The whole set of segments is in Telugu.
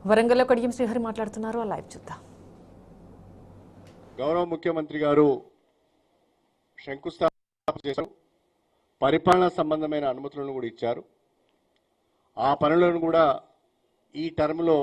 వరంగల్లో కడియం శ్రీహరి మాట్లాడుతున్నారు ఆ లైవ్ చూద్దాం గౌరవ ముఖ్యమంత్రి గారు శంకుస్థాపన చేశారు పరిపాలన సంబంధమైన అనుమతులను కూడా ఇచ్చారు ఆ పనులను కూడా ఈ టర్మ్లో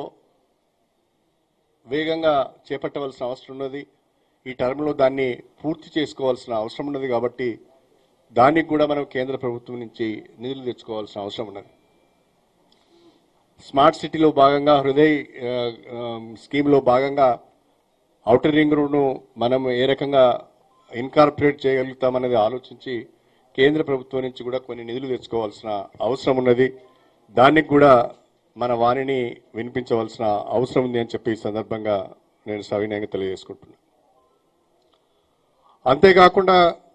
వేగంగా చేపట్టవలసిన అవసరం ఉన్నది ఈ టర్మ్లో దాన్ని పూర్తి చేసుకోవాల్సిన అవసరం ఉన్నది కాబట్టి దానికి కూడా మనం కేంద్ర ప్రభుత్వం నుంచి నిధులు తెచ్చుకోవాల్సిన అవసరం ఉన్నది స్మార్ట్ సిటీలో భాగంగా హృదయ్ ఆ, ఆ, స్కీమ్లో భాగంగా ఔటర్ రింగ్ రోడ్ను మనం ఏ రకంగా ఇన్కార్పొరేట్ చేయగలుగుతామనేది ఆలోచించి కేంద్ర ప్రభుత్వం నుంచి కూడా కొన్ని నిధులు తెచ్చుకోవాల్సిన అవసరం ఉన్నది దానికి కూడా మన వాణిని వినిపించవలసిన అవసరం ఉంది అని చెప్పి ఈ సందర్భంగా నేను సవినయంగా తెలియజేసుకుంటున్నాను అంతేకాకుండా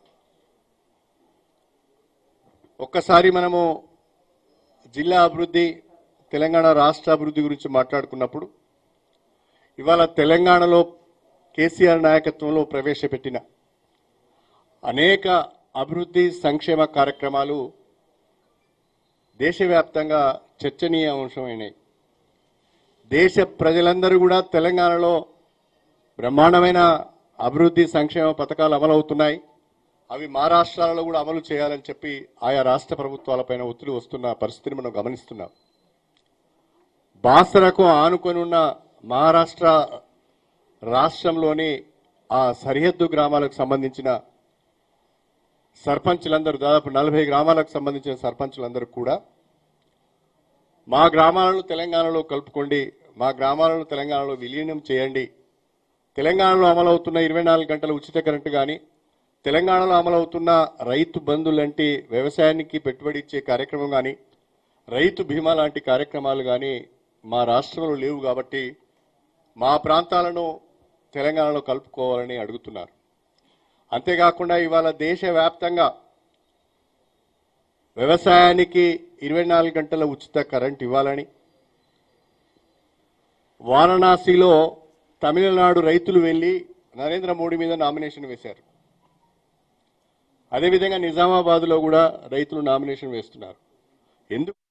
ఒక్కసారి మనము జిల్లా అభివృద్ధి తెలంగాణ రాష్ట్ర అభివృద్ధి గురించి మాట్లాడుకున్నప్పుడు ఇవాళ తెలంగాణలో కేసీఆర్ నాయకత్వంలో ప్రవేశపెట్టిన అనేక అభివృద్ధి సంక్షేమ కార్యక్రమాలు దేశవ్యాప్తంగా చర్చనీయాంశమైనాయి దేశ ప్రజలందరూ కూడా తెలంగాణలో బ్రహ్మాండమైన అభివృద్ధి సంక్షేమ పథకాలు అమలవుతున్నాయి అవి మా రాష్ట్రాలలో కూడా అమలు చేయాలని చెప్పి ఆయా రాష్ట్ర ప్రభుత్వాలపైన ఒత్తిడి వస్తున్న పరిస్థితిని మనం గమనిస్తున్నాం బాసరకు ఆనుకొని ఉన్న మహారాష్ట్ర రాష్ట్రంలోని ఆ సరిహద్దు గ్రామాలకు సంబంధించిన సర్పంచులందరూ దాదాపు నలభై గ్రామాలకు సంబంధించిన సర్పంచులందరూ కూడా మా గ్రామాలను తెలంగాణలో కలుపుకోండి మా గ్రామాలను తెలంగాణలో విలీనం చేయండి తెలంగాణలో అమలవుతున్న ఇరవై నాలుగు గంటల ఉచిత కరెంటు కానీ తెలంగాణలో అమలవుతున్న రైతు బంధు లాంటి వ్యవసాయానికి పెట్టుబడి ఇచ్చే కార్యక్రమం కానీ రైతు బీమా లాంటి కార్యక్రమాలు కానీ మా రాష్ట్రంలో లేవు కాబట్టి మా ప్రాంతాలను తెలంగాణలో కలుపుకోవాలని అడుగుతున్నారు అంతేకాకుండా ఇవాళ దేశవ్యాప్తంగా వ్యవసాయానికి ఇరవై నాలుగు గంటల ఉచిత కరెంట్ ఇవ్వాలని వారణాసిలో తమిళనాడు రైతులు వెళ్లి నరేంద్ర మోడీ మీద నామినేషన్ వేశారు అదేవిధంగా నిజామాబాద్లో కూడా రైతులు నామినేషన్ వేస్తున్నారు ఎందుకు